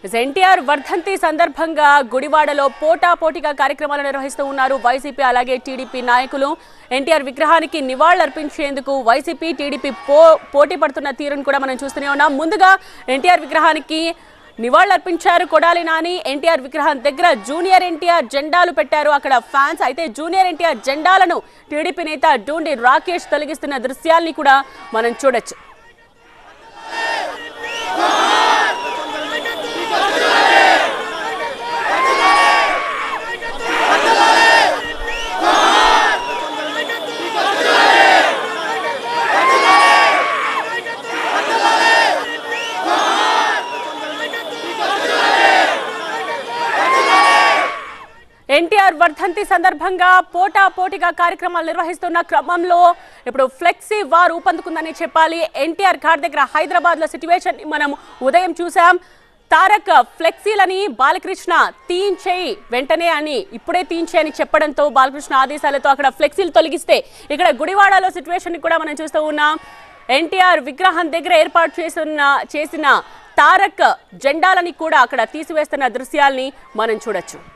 ఎన్టీఆర్ వర్ధంతి సందర్భంగా గుడివాడలో పోటా పోటీగా కార్యక్రమాలు నిర్వహిస్తూ ఉన్నారు వైసీపీ అలాగే టీడీపీ నాయకులు ఎన్టీఆర్ విగ్రహానికి నివాళులర్పించేందుకు వైసీపీ టీడీపీ పో పోటీ పడుతున్న తీరును కూడా మనం చూస్తూనే ఉన్నాం ముందుగా ఎన్టీఆర్ విగ్రహానికి నివాళులర్పించారు కొడాలి నాని ఎన్టీఆర్ విగ్రహం దగ్గర జూనియర్ ఎన్టీఆర్ జెండాలు పెట్టారు అక్కడ ఫ్యాన్స్ అయితే జూనియర్ ఎన్టీఆర్ జెండాలను టీడీపీ నేత డూండి రాకేష్ తొలగిస్తున్న దృశ్యాల్ని కూడా మనం చూడొచ్చు ఎన్టీఆర్ వర్ధంతి సందర్భంగా పోటా పోటీగా కార్యక్రమాలు నిర్వహిస్తున్న క్రమంలో ఇప్పుడు ఫ్లెక్సీ వార్ ఊపందుకుందని చెప్పాలి ఎన్టీఆర్ ఘాట్ దగ్గర హైదరాబాద్ లో సిచ్యువేషన్ మనం ఉదయం చూసాం తారక్ ఫ్లెక్సీలని బాలకృష్ణ తీయించేయి వెంటనే అని ఇప్పుడే తీయించే అని చెప్పడంతో బాలకృష్ణ ఆదేశాలతో అక్కడ ఫ్లెక్సీలు తొలగిస్తే ఇక్కడ గుడివాడలో సిచ్యువేషన్ కూడా మనం చూస్తూ ఉన్నాం ఎన్టీఆర్ విగ్రహం దగ్గర ఏర్పాటు చేస్తున్న చేసిన తారక్ జెండాలని కూడా అక్కడ తీసివేస్తున్న దృశ్యాల్ని మనం చూడొచ్చు